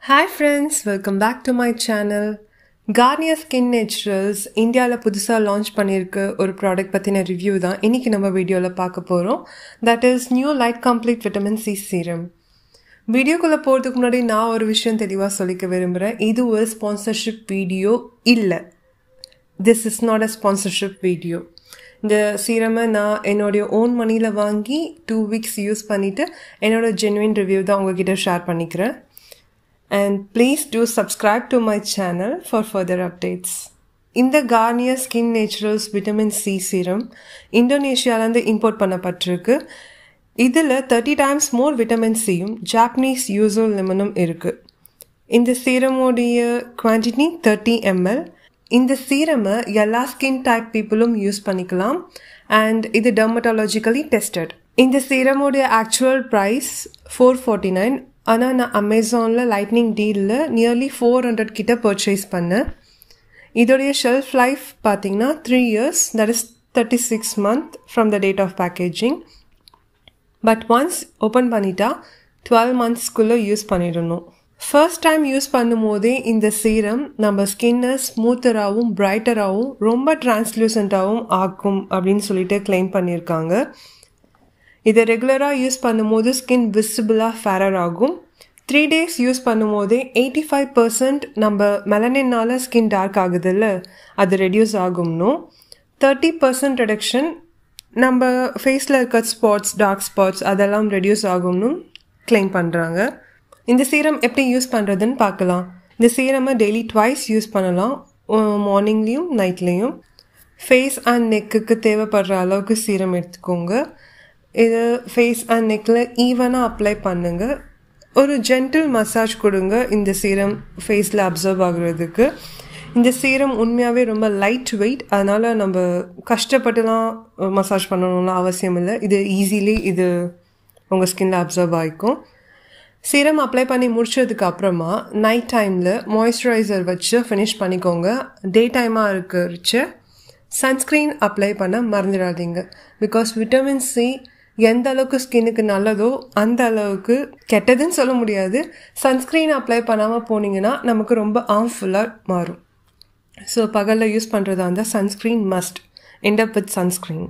hi friends welcome back to my channel Garnier Skin Naturals இந்தியாவில் புதுசாக launch பண்ணியிருக்க ஒரு ப்ராடக்ட் பற்றின ரிவ்யூ தான் இன்றைக்கி நம்ம வீடியோவில் பார்க்க போகிறோம் that is new light complete vitamin C serum வீடியோக்குள்ளே போகிறதுக்கு முன்னாடி நான் ஒரு விஷயம் தெளிவாக சொல்லிக்க விரும்புகிறேன் இது ஒரு ஸ்பான்சர்ஷிப் வீடியோ இல்லை this is not a sponsorship video இந்த சீரமை நான் என்னுடைய ஓன் மணியில் வாங்கி டூ வீக்ஸ் யூஸ் பண்ணிவிட்டு என்னோட ஜென்வின் ரிவ்யூ தான் உங்ககிட்ட ஷேர் பண்ணிக்கிறேன் and please do subscribe to my channel for further updates இந்த Garnier Skin Naturals vitamin C serum இந்தோனேஷியாவிலேருந்து இம்போர்ட் பண்ணப்பட்டிருக்கு இதில் தேர்ட்டி டைம்ஸ் மோர் விட்டமின் சியும் ஜாப்பனீஸ் யூசல் லெமனும் இருக்குது இந்த சீரமோடைய குவான்டிட்டி தேர்ட்டி எம்எல் இந்த சீரமை எல்லா ஸ்கின் டைப் பீப்புளும் யூஸ் பண்ணிக்கலாம் அண்ட் இது டெர்மட்டாலஜிக்கலி டெஸ்டட் இந்த சீரமோடைய actual price four forty nine ஆனால் நான் அமேசானில் லைட்னிங் டீலில் நியர்லி ஃபோர் ஹண்ட்ரட் கிட்ட பர்ச்சேஸ் பண்ணேன் இதோடைய ஷெல்ஃப் லைஃப் பார்த்தீங்கன்னா three years that is thirty six month from the date of packaging but once open பண்ணிட்டா டுவெல் மந்த்ஸ்க்குள்ளே யூஸ் பண்ணிடணும் ஃபர்ஸ்ட் டைம் யூஸ் பண்ணும்போதே இந்த சீரம் நம்ம ஸ்கின்னை ஸ்மூத்தராகவும் பிரைட்டராகவும் ரொம்ப டிரான்ஸ்லூசண்ட்டாகவும் ஆக்கும் அப்படின்னு சொல்லிட்டு கிளைம் பண்ணியிருக்காங்க இதை ரெகுலராக யூஸ் பண்ணும்போது ஸ்கின் விசிபிளாக ஃபேரர் ஆகும் த்ரீ டேஸ் யூஸ் பண்ணும்போதே எயிட்டி ஃபைவ் பர்சன்ட் நம்ம மெலனினால் ஸ்கின் டார்க் ஆகுதுல்ல அது ரெடியூஸ் ஆகும்னும் தேர்ட்டி பர்சன்ட் ரெடக்ஷன் நம்ம ஃபேஸில் இருக்க ஸ்பாட்ஸ் டார்க் ஸ்பாட்ஸ் அதெல்லாம் ரெடியூஸ் ஆகும்னு கிளைம் பண்ணுறாங்க இந்த சீரம் எப்படி யூஸ் பண்ணுறதுன்னு பார்க்கலாம் இந்த சீரமை டெய்லி ட்வைஸ் யூஸ் பண்ணலாம் மார்னிங்லேயும் நைட்லேயும் ஃபேஸ் அண்ட் நெக்குக்கு தேவைப்படுற அளவுக்கு சீரம் எடுத்துக்கோங்க இது ஃபேஸ் அண்ட் நெக்கில் ஈவனாக அப்ளை பண்ணுங்கள் ஒரு ஜென்டில் மசாஜ் கொடுங்க இந்த சீரம் ஃபேஸில் அப்சர்வ் ஆகுறதுக்கு இந்த சீரம் உண்மையாகவே ரொம்ப லைட் வெயிட் அதனால் நம்ம கஷ்டப்பட்டுலாம் மசாஜ் பண்ணணும்லாம் அவசியம் இல்லை இது ஈஸிலி இது உங்கள் ஸ்கின்ல அப்சர்வ் ஆகிக்கும் சீரம் அப்ளை பண்ணி முடிச்சதுக்கு அப்புறமா நைட் டைமில் மாய்ஸ்சரைசர் வச்சு ஃபினிஷ் பண்ணிக்கோங்க டே டைமாக இருக்கிறச்சு சன்ஸ்க்ரீன் அப்ளை பண்ண மறந்துடாதீங்க பிகாஸ் விட்டமின் சி எந்த அளவுக்கு ஸ்கின்னுக்கு நல்லதோ அந்த அளவுக்கு கெட்டதுன்னு சொல்ல முடியாது சன்ஸ்க்ரீன் அப்ளை பண்ணாமல் போனீங்கன்னா நமக்கு ரொம்ப ஆர்ம்ஃபுல்லாக மாறும் ஸோ பகலில் யூஸ் பண்ணுறதா இருந்தால் sunscreen must end up with sunscreen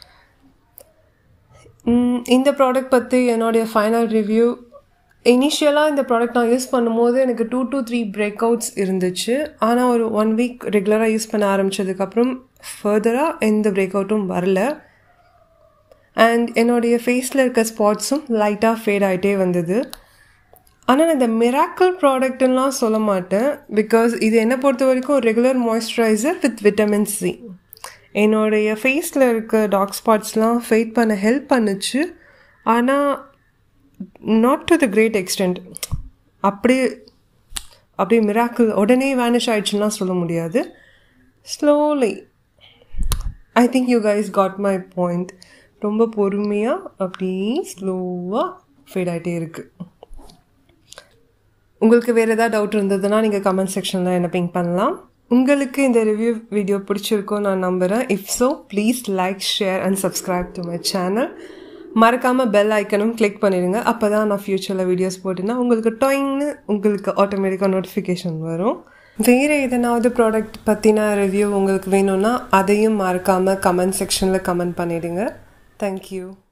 இந்த ப்ராடக்ட் பற்றி என்னுடைய ஃபைனல் ரிவ்யூ இனிஷியலாக இந்த ப்ராடக்ட் நான் யூஸ் பண்ணும்போது எனக்கு two two three breakouts இருந்துச்சு ஆனால் ஒரு ஒன் வீக் ரெகுலராக யூஸ் பண்ண ஆரம்பித்ததுக்கப்புறம் ஃபர்தராக எந்த பிரேக் அவுட்டும் வரல அண்ட் என்னுடைய ஃபேஸில் இருக்க ஸ்பாட்ஸும் லைட்டாக ஃபேட் ஆகிட்டே வந்தது ஆனால் நான் இந்த மிராக்கிள் ப்ராடக்ட்லாம் சொல்ல மாட்டேன் பிகாஸ் இது என்னை பொறுத்த வரைக்கும் regular moisturiser with vitamin C என்னுடைய ஃபேஸில் இருக்க டார்க் ஸ்பாட்ஸ்லாம் ஃபேட் பண்ண ஹெல்ப் பண்ணுச்சு ஆனால் not to the great extent அப்படியே அப்படியே மிராக்கிள் உடனே வேனிஷ் ஆயிடுச்சுன்னா சொல்ல முடியாது slowly I think you guys got my point ரொம்ப பொறுமையாக அப்படியே ஸ்லோவாக ஃபேட் ஆகிட்டே இருக்குது உங்களுக்கு வேறு ஏதாவது டவுட் இருந்ததுன்னா நீங்கள் கமெண்ட் செக்ஷனில் என்ன பிங்க் பண்ணலாம் உங்களுக்கு இந்த ரிவ்யூ வீடியோ பிடிச்சிருக்கோம் நான் நம்புகிறேன் if so please like share and subscribe to my channel மறக்காமல் பெல் ஐக்கனும் கிளிக் பண்ணிடுங்க அப்போ தான் நான் ஃப்யூச்சரில் வீடியோஸ் போட்டேன்னா உங்களுக்கு டாயிங்னு உங்களுக்கு ஆட்டோமேட்டிக்காக நோட்டிஃபிகேஷன் வரும் வேறு எதனாவது ப்ராடக்ட் பற்றின ரிவ்யூ உங்களுக்கு வேணும்னா அதையும் மறக்காமல் கமெண்ட் செக்ஷனில் கமெண்ட் பண்ணிவிடுங்க தேங்க்யூ